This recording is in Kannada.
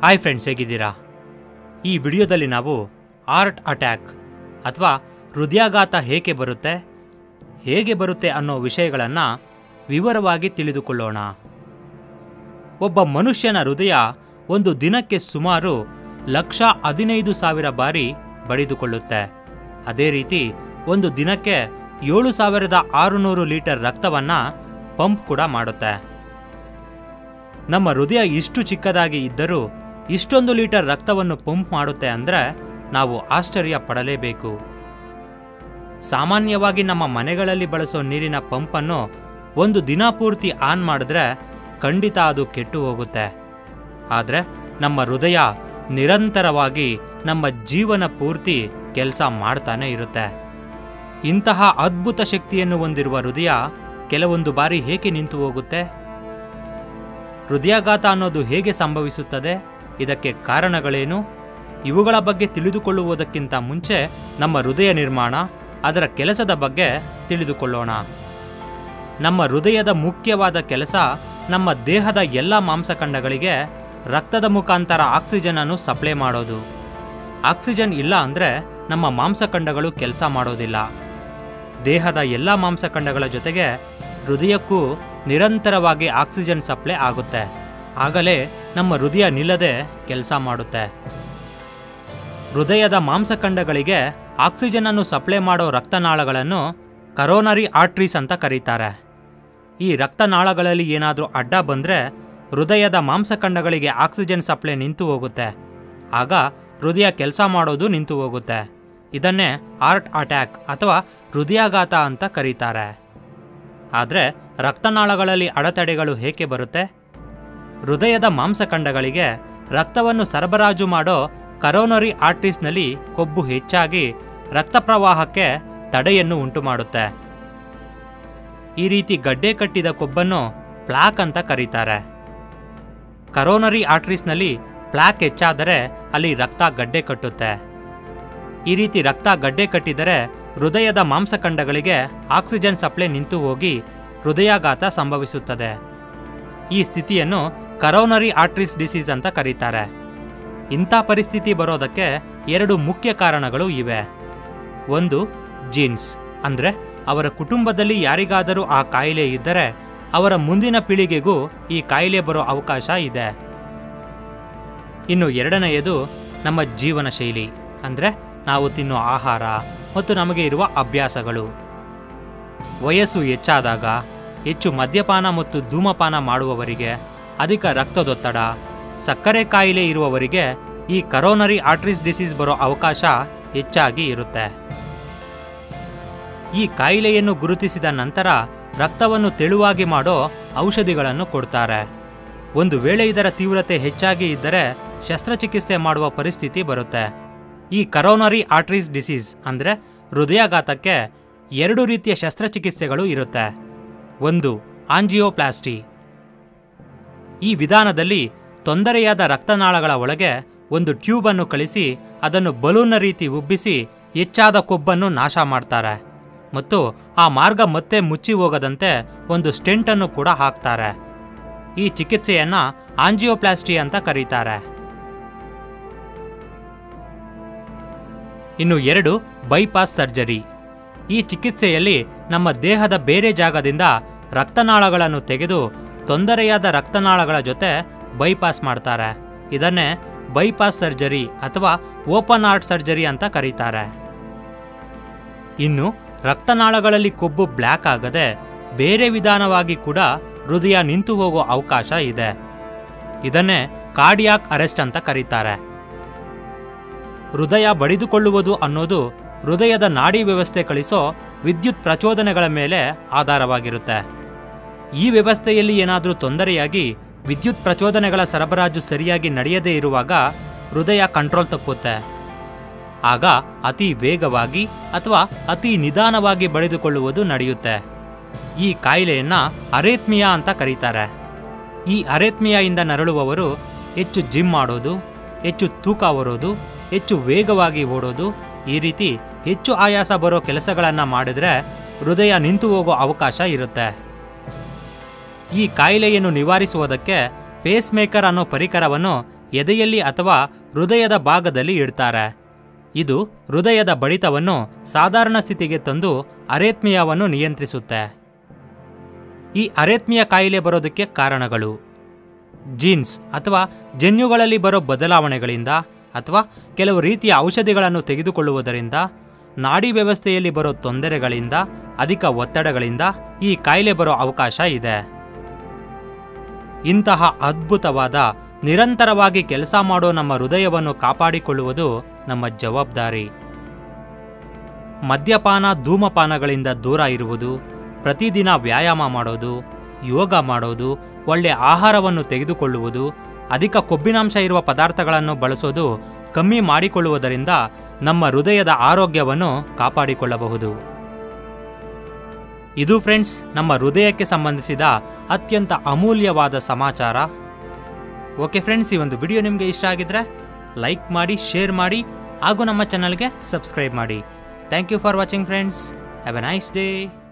ಹಾಯ್ ಫ್ರೆಂಡ್ಸ್ ಹೇಗಿದ್ದೀರಾ ಈ ವಿಡಿಯೋದಲ್ಲಿ ನಾವು ಆರ್ಟ್ ಅಟ್ಯಾಕ್ ಅಥವಾ ಹೃದಯಾಘಾತ ಹೇಗೆ ಬರುತ್ತೆ ಹೇಗೆ ಬರುತ್ತೆ ಅನ್ನೋ ವಿಷಯಗಳನ್ನು ವಿವರವಾಗಿ ತಿಳಿದುಕೊಳ್ಳೋಣ ಒಬ್ಬ ಮನುಷ್ಯನ ಹೃದಯ ಒಂದು ದಿನಕ್ಕೆ ಸುಮಾರು ಲಕ್ಷ ಹದಿನೈದು ಸಾವಿರ ಬಾರಿ ಬಡಿದುಕೊಳ್ಳುತ್ತೆ ಅದೇ ರೀತಿ ಒಂದು ದಿನಕ್ಕೆ ಏಳು ಸಾವಿರದ ಆರುನೂರು ಲೀಟರ್ ರಕ್ತವನ್ನು ಪಂಪ್ ಕೂಡ ಮಾಡುತ್ತೆ ನಮ್ಮ ಹೃದಯ ಇಷ್ಟು ಚಿಕ್ಕದಾಗಿ ಇದ್ದರೂ ಇಷ್ಟೊಂದು ಲೀಟರ್ ರಕ್ತವನ್ನು ಪಂಪ್ ಮಾಡುತ್ತೆ ಅಂದರೆ ನಾವು ಆಶ್ಚರ್ಯ ಪಡಲೇಬೇಕು ಸಾಮಾನ್ಯವಾಗಿ ನಮ್ಮ ಮನೆಗಳಲ್ಲಿ ಬಳಸೋ ನೀರಿನ ಪಂಪನ್ನು ಒಂದು ದಿನ ಪೂರ್ತಿ ಆನ್ ಮಾಡಿದ್ರೆ ಖಂಡಿತ ಅದು ಕೆಟ್ಟು ಹೋಗುತ್ತೆ ಆದರೆ ನಮ್ಮ ಹೃದಯ ನಿರಂತರವಾಗಿ ನಮ್ಮ ಜೀವನ ಪೂರ್ತಿ ಕೆಲಸ ಮಾಡ್ತಾನೆ ಇರುತ್ತೆ ಇಂತಹ ಅದ್ಭುತ ಶಕ್ತಿಯನ್ನು ಹೊಂದಿರುವ ಹೃದಯ ಕೆಲವೊಂದು ಬಾರಿ ಹೇಗೆ ನಿಂತು ಹೋಗುತ್ತೆ ಹೃದಯಾಘಾತ ಅನ್ನೋದು ಹೇಗೆ ಸಂಭವಿಸುತ್ತದೆ ಇದಕ್ಕೆ ಕಾರಣಗಳೇನು ಇವುಗಳ ಬಗ್ಗೆ ತಿಳಿದುಕೊಳ್ಳುವುದಕ್ಕಿಂತ ಮುಂಚೆ ನಮ್ಮ ಹೃದಯ ನಿರ್ಮಾಣ ಅದರ ಕೆಲಸದ ಬಗ್ಗೆ ತಿಳಿದುಕೊಳ್ಳೋಣ ನಮ್ಮ ಹೃದಯದ ಮುಖ್ಯವಾದ ಕೆಲಸ ನಮ್ಮ ದೇಹದ ಎಲ್ಲ ಮಾಂಸಖಂಡಗಳಿಗೆ ರಕ್ತದ ಮುಖಾಂತರ ಆಕ್ಸಿಜನ್ ಅನ್ನು ಸಪ್ಲೈ ಮಾಡೋದು ಆಕ್ಸಿಜನ್ ಇಲ್ಲ ಅಂದರೆ ನಮ್ಮ ಮಾಂಸಖಂಡಗಳು ಕೆಲಸ ಮಾಡೋದಿಲ್ಲ ದೇಹದ ಎಲ್ಲ ಮಾಂಸಖಂಡಗಳ ಜೊತೆಗೆ ಹೃದಯಕ್ಕೂ ನಿರಂತರವಾಗಿ ಆಕ್ಸಿಜನ್ ಸಪ್ಲೈ ಆಗುತ್ತೆ ಆಗಲೇ ನಮ್ಮ ಹೃದಯ ನಿಲ್ಲದೆ ಕೆಲಸ ಮಾಡುತ್ತೆ ಹೃದಯದ ಮಾಂಸಖಂಡಗಳಿಗೆ ಆಕ್ಸಿಜನ್ ಅನ್ನು ಸಪ್ಲೈ ಮಾಡೋ ರಕ್ತನಾಳಗಳನ್ನು ಕರೋನರಿ ಆರ್ಟ್ರೀಸ್ ಅಂತ ಕರೀತಾರೆ ಈ ರಕ್ತನಾಳಗಳಲ್ಲಿ ಏನಾದರೂ ಅಡ್ಡ ಬಂದರೆ ಹೃದಯದ ಮಾಂಸಖಂಡಗಳಿಗೆ ಆಕ್ಸಿಜನ್ ಸಪ್ಲೈ ನಿಂತು ಹೋಗುತ್ತೆ ಆಗ ಹೃದಯ ಕೆಲಸ ಮಾಡೋದು ನಿಂತು ಹೋಗುತ್ತೆ ಇದನ್ನೇ ಆರ್ಟ್ ಅಟ್ಯಾಕ್ ಅಥವಾ ಹೃದಯಾಘಾತ ಅಂತ ಕರೀತಾರೆ ಆದರೆ ರಕ್ತನಾಳಗಳಲ್ಲಿ ಅಡೆತಡೆಗಳು ಹೇಗೆ ಬರುತ್ತೆ ಹೃದಯದ ಮಾಂಸಖಂಡಗಳಿಗೆ ರಕ್ತವನ್ನು ಸರಬರಾಜು ಮಾಡೋ ಕರೋನರಿ ಆರ್ಟ್ರೀಸ್ನಲ್ಲಿ ಕೊಬ್ಬು ಹೆಚ್ಚಾಗಿ ರಕ್ತ ಪ್ರವಾಹಕ್ಕೆ ತಡೆಯನ್ನು ಉಂಟುಮಾಡುತ್ತೆ ಈ ರೀತಿ ಗಡ್ಡೆ ಕಟ್ಟಿದ ಕೊಬ್ಬನ್ನು ಪ್ಲಾಕ್ ಅಂತ ಕರೀತಾರೆ ಕರೋನರಿ ಆರ್ಟ್ರೀಸ್ನಲ್ಲಿ ಪ್ಲಾಕ್ ಹೆಚ್ಚಾದರೆ ಅಲ್ಲಿ ರಕ್ತ ಗಡ್ಡೆ ಕಟ್ಟುತ್ತೆ ಈ ರೀತಿ ರಕ್ತ ಗಡ್ಡೆ ಕಟ್ಟಿದರೆ ಹೃದಯದ ಮಾಂಸಖಂಡಗಳಿಗೆ ಆಕ್ಸಿಜನ್ ಸಪ್ಲೈ ನಿಂತು ಹೋಗಿ ಹೃದಯಾಘಾತ ಸಂಭವಿಸುತ್ತದೆ ಈ ಸ್ಥಿತಿಯನ್ನು ಕರೋನರಿ ಆರ್ಟ್ರೀಸ್ ಡಿಸೀಸ್ ಅಂತ ಕರೀತಾರೆ ಇಂಥ ಪರಿಸ್ಥಿತಿ ಬರೋದಕ್ಕೆ ಎರಡು ಮುಖ್ಯ ಕಾರಣಗಳು ಇವೆ ಒಂದು ಜೀನ್ಸ್ ಅಂದರೆ ಅವರ ಕುಟುಂಬದಲ್ಲಿ ಯಾರಿಗಾದರೂ ಆ ಕಾಯಿಲೆ ಇದ್ದರೆ ಅವರ ಮುಂದಿನ ಪೀಳಿಗೆಗೂ ಈ ಕಾಯಿಲೆ ಬರೋ ಅವಕಾಶ ಇದೆ ಇನ್ನು ಎರಡನೆಯದು ನಮ್ಮ ಜೀವನ ಶೈಲಿ ಅಂದರೆ ನಾವು ತಿನ್ನೋ ಆಹಾರ ಮತ್ತು ನಮಗೆ ಇರುವ ಅಭ್ಯಾಸಗಳು ವಯಸ್ಸು ಹೆಚ್ಚಾದಾಗ ಹೆಚ್ಚು ಮದ್ಯಪಾನ ಮತ್ತು ಧೂಮಪಾನ ಮಾಡುವವರಿಗೆ ಅಧಿಕ ರಕ್ತದೊತ್ತಡ ಸಕ್ಕರೆ ಕಾಯಿಲೆ ಇರುವವರಿಗೆ ಈ ಕರೋನರಿ ಆರ್ಟ್ರೀಸ್ ಡಿಸೀಸ್ ಬರೋ ಅವಕಾಶ ಹೆಚ್ಚಾಗಿ ಇರುತ್ತೆ ಈ ಕಾಯಿಲೆಯನ್ನು ಗುರುತಿಸಿದ ನಂತರ ರಕ್ತವನ್ನು ತೆಳುವಾಗಿ ಮಾಡೋ ಔಷಧಿಗಳನ್ನು ಕೊಡ್ತಾರೆ ಒಂದು ವೇಳೆ ಇದರ ತೀವ್ರತೆ ಹೆಚ್ಚಾಗಿ ಇದ್ದರೆ ಶಸ್ತ್ರಚಿಕಿತ್ಸೆ ಮಾಡುವ ಪರಿಸ್ಥಿತಿ ಬರುತ್ತೆ ಈ ಕರೋನರಿ ಆರ್ಟ್ರೀಸ್ ಡಿಸೀಸ್ ಅಂದರೆ ಹೃದಯಾಘಾತಕ್ಕೆ ಎರಡು ರೀತಿಯ ಶಸ್ತ್ರಚಿಕಿತ್ಸೆಗಳು ಇರುತ್ತೆ ಒಂದು ಆಂಜಿಯೋಪ್ಲಾಸ್ಟಿ ಈ ವಿಧಾನದಲ್ಲಿ ತೊಂದರೆಯಾದ ರಕ್ತನಾಳಗಳ ಒಳಗೆ ಒಂದು ಟ್ಯೂಬನ್ನು ಕಳಿಸಿ ಅದನ್ನು ಬಲೂನ್ನ ರೀತಿ ಉಬ್ಬಿಸಿ ಹೆಚ್ಚಾದ ಕೊಬ್ಬನ್ನು ನಾಶ ಮಾಡ್ತಾರೆ ಮತ್ತು ಆ ಮಾರ್ಗ ಮತ್ತೆ ಮುಚ್ಚಿ ಹೋಗದಂತೆ ಒಂದು ಸ್ಟೆಂಟನ್ನು ಕೂಡ ಹಾಕ್ತಾರೆ ಈ ಚಿಕಿತ್ಸೆಯನ್ನ ಆಂಜಿಯೋಪ್ಲಾಸ್ಟಿ ಅಂತ ಕರೀತಾರೆ ಇನ್ನು ಎರಡು ಬೈಪಾಸ್ ಸರ್ಜರಿ ಈ ಚಿಕಿತ್ಸೆಯಲ್ಲಿ ನಮ್ಮ ದೇಹದ ಬೇರೆ ಜಾಗದಿಂದ ರಕ್ತನಾಳಗಳನ್ನು ತೆಗೆದು ತೊಂದರೆಯಾದ ರಕ್ತನಾಳಗಳ ಜೊತೆ ಬೈಪಾಸ್ ಮಾಡ್ತಾರೆ ಇದನ್ನೇ ಬೈಪಾಸ್ ಸರ್ಜರಿ ಅಥವಾ ಓಪನ್ ಹಾರ್ಟ್ ಸರ್ಜರಿ ಅಂತ ಕರೀತಾರೆ ಇನ್ನು ರಕ್ತನಾಳಗಳಲ್ಲಿ ಕೊಬ್ಬು ಬ್ಲ್ಯಾಕ್ ಆಗದೆ ಬೇರೆ ವಿಧಾನವಾಗಿ ಕೂಡ ಹೃದಯ ನಿಂತು ಹೋಗೋ ಅವಕಾಶ ಇದೆ ಇದನ್ನೇ ಕಾರ್ಡಿಯಾಕ್ ಅರೆಸ್ಟ್ ಅಂತ ಕರೀತಾರೆ ಹೃದಯ ಬಡಿದುಕೊಳ್ಳುವುದು ಅನ್ನೋದು ಹೃದಯದ ನಾಡಿ ವ್ಯವಸ್ಥೆ ಕಳಿಸೋ ವಿದ್ಯುತ್ ಪ್ರಚೋದನೆಗಳ ಮೇಲೆ ಆಧಾರವಾಗಿರುತ್ತೆ ಈ ವ್ಯವಸ್ಥೆಯಲ್ಲಿ ಏನಾದರೂ ತೊಂದರೆಯಾಗಿ ವಿದ್ಯುತ್ ಪ್ರಚೋದನೆಗಳ ಸರಬರಾಜು ಸರಿಯಾಗಿ ನಡೆಯದೇ ಇರುವಾಗ ಹೃದಯ ಕಂಟ್ರೋಲ್ ತಪ್ಪುತ್ತೆ ಆಗ ಅತಿ ವೇಗವಾಗಿ ಅಥವಾ ಅತಿ ನಿಧಾನವಾಗಿ ಬಡಿದುಕೊಳ್ಳುವುದು ನಡೆಯುತ್ತೆ ಈ ಕಾಯಿಲೆಯನ್ನ ಅರೇತ್ಮಿಯಾ ಅಂತ ಕರೀತಾರೆ ಈ ಅರೇತ್ಮಿಯಾಯಿಂದ ನರಳುವವರು ಹೆಚ್ಚು ಜಿಮ್ ಮಾಡೋದು ಹೆಚ್ಚು ತೂಕ ಹೊರೋದು ಹೆಚ್ಚು ವೇಗವಾಗಿ ಓಡೋದು ಈ ರೀತಿ ಹೆಚ್ಚು ಆಯಾಸ ಬರೋ ಕೆಲಸಗಳನ್ನು ಮಾಡಿದ್ರೆ ಹೃದಯ ನಿಂತು ಹೋಗೋ ಅವಕಾಶ ಇರುತ್ತೆ ಈ ಕಾಯಿಲೆಯನ್ನು ನಿವಾರಿಸುವುದಕ್ಕೆ ಪೇಸ್ ಮೇಕರ್ ಅನ್ನೋ ಪರಿಕರವನ್ನು ಎದೆಯಲ್ಲಿ ಅಥವಾ ಹೃದಯದ ಭಾಗದಲ್ಲಿ ಇಡ್ತಾರೆ ಇದು ಹೃದಯದ ಬಡಿತವನ್ನು ಸಾಧಾರಣ ಸ್ಥಿತಿಗೆ ತಂದು ಅರೇತ್ಮಿಯಾವನ್ನು ನಿಯಂತ್ರಿಸುತ್ತೆ ಈ ಅರೇತ್ಮಿಯ ಕಾಯಿಲೆ ಬರೋದಕ್ಕೆ ಕಾರಣಗಳು ಜೀನ್ಸ್ ಅಥವಾ ಜನ್ಯುಗಳಲ್ಲಿ ಬರೋ ಬದಲಾವಣೆಗಳಿಂದ ಅಥವಾ ಕೆಲವು ರೀತಿಯ ಔಷಧಿಗಳನ್ನು ತೆಗೆದುಕೊಳ್ಳುವುದರಿಂದ ನಾಡಿ ವ್ಯವಸ್ಥೆಯಲ್ಲಿ ಬರೋ ತೊಂದರೆಗಳಿಂದ ಅಧಿಕ ಒತ್ತಡಗಳಿಂದ ಈ ಕಾಯಿಲೆ ಬರೋ ಅವಕಾಶ ಇದೆ ಇಂತಹ ಅದ್ಭುತವಾದ ನಿರಂತರವಾಗಿ ಕೆಲಸ ಮಾಡೋ ನಮ್ಮ ಹೃದಯವನ್ನು ಕಾಪಾಡಿಕೊಳ್ಳುವುದು ನಮ್ಮ ಜವಾಬ್ದಾರಿ ಮದ್ಯಪಾನ ಧೂಮಪಾನಗಳಿಂದ ದೂರ ಇರುವುದು ಪ್ರತಿದಿನ ವ್ಯಾಯಾಮ ಮಾಡೋದು ಯೋಗ ಮಾಡೋದು ಒಳ್ಳೆ ಆಹಾರವನ್ನು ತೆಗೆದುಕೊಳ್ಳುವುದು ಅಧಿಕ ಕೊಬ್ಬಿನಾಂಶ ಇರುವ ಪದಾರ್ಥಗಳನ್ನು ಬಳಸೋದು ಕಮ್ಮಿ ಮಾಡಿಕೊಳ್ಳುವುದರಿಂದ ನಮ್ಮ ಹೃದಯದ ಆರೋಗ್ಯವನ್ನು ಕಾಪಾಡಿಕೊಳ್ಳಬಹುದು ಇದು ಫ್ರೆಂಡ್ಸ್ ನಮ್ಮ ಹೃದಯಕ್ಕೆ ಸಂಬಂಧಿಸಿದ ಅತ್ಯಂತ ಅಮೂಲ್ಯವಾದ ಸಮಾಚಾರ ಓಕೆ ಫ್ರೆಂಡ್ಸ್ ಈ ಒಂದು ವಿಡಿಯೋ ನಿಮಗೆ ಇಷ್ಟ ಆಗಿದ್ರೆ ಲೈಕ್ ಮಾಡಿ ಶೇರ್ ಮಾಡಿ ಹಾಗೂ ನಮ್ಮ ಚಾನಲ್ಗೆ ಸಬ್ಸ್ಕ್ರೈಬ್ ಮಾಡಿ thank you for watching friends have a nice day